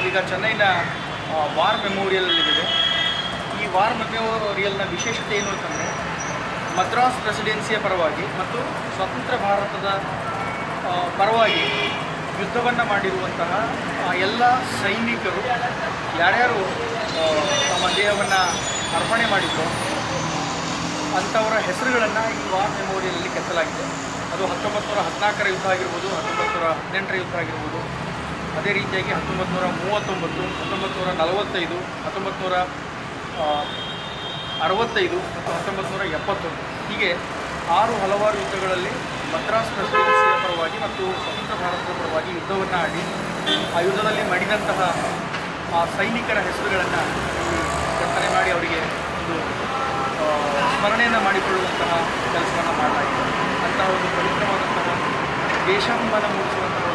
ನಾವೀಗ ಚೆನ್ನೈನ ಆ, ವಾರ್ ಮೆಮೋರಿಯಲ್ಲಿದ್ದೇವೆ ಈ ವಾರ್ ಮೆಮೋರಿಯಲ್ನ ವಿಶೇಷತೆ ಏನು ಅಂತಂದರೆ ಮದ್ರಾಸ್ ಪ್ರೆಸಿಡೆನ್ಸಿಯ ಪರವಾಗಿ ಮತ್ತು ಸ್ವತಂತ್ರ ಭಾರತದ ಆ, ಪರವಾಗಿ ಯುದ್ಧವನ್ನು ಮಾಡಿರುವಂತಹ ಆ, ಎಲ್ಲ ಸೈನಿಕರು ಯಾರ್ಯಾರು ಆ, ತಮ್ಮ ದೇಹವನ್ನು ಅರ್ಪಣೆ ಮಾಡಿದ್ರು ಅಂಥವರ ಹೆಸರುಗಳನ್ನು ಈ ವಾರ್ ಮೆಮೋರಿಯಲಲ್ಲಿ ಕೆತ್ತಲಾಗಿದೆ ಅದು ಹತ್ತೊಂಬತ್ತು ನೂರ ಹದಿನಾಲ್ಕರ ಯುದ್ಧ ಆಗಿರ್ಬೋದು ಹತ್ತೊಂಬತ್ತು ನೂರ ಹದಿನೆಂಟರ ಯುದ್ಧ ಆಗಿರ್ಬೋದು ಅದೇ ರೀತಿಯಾಗಿ ಹತ್ತೊಂಬತ್ತು ನೂರ ಮೂವತ್ತೊಂಬತ್ತು ಹತ್ತೊಂಬತ್ತು ನೂರ ನಲವತ್ತೈದು ಹತ್ತೊಂಬತ್ತು ನೂರ ಆ, ಅರವತ್ತೈದು ಮತ್ತು ಹತ್ತೊಂಬತ್ತು ನೂರ ಎಪ್ಪತ್ತೊಂದು ಹೀಗೆ ಆರು ಹಲವಾರು ಯುದ್ಧಗಳಲ್ಲಿ ಮದ್ರಾಸ್ ಪ್ರೆಸಿಡೆನ್ಸಿಯ ಪರವಾಗಿ ಮತ್ತು ಸ್ವತಂತ್ರ ಭಾರತದ ಪರವಾಗಿ ಯುದ್ಧವನ್ನು ಆಡಿ ಆ ಯುದ್ಧದಲ್ಲಿ ಮಡಿದಂತಹ ಆ ಸೈನಿಕರ ಹೆಸರುಗಳನ್ನು ಕೆತ್ತನೆ ಮಾಡಿ ಅವರಿಗೆ ಒಂದು ಆ, ಸ್ಮರಣೆಯನ್ನು ಮಾಡಿಕೊಳ್ಳುವಂತಹ ಕೆಲಸವನ್ನು ಮಾಡಲಾಗಿದೆ ಅಂತಹ ಒಂದು ಪವಿತ್ರವಾದಂತಹ ದೇಶಾಭಿಮಾನ ಮೂಡಿಸುವಂತಹ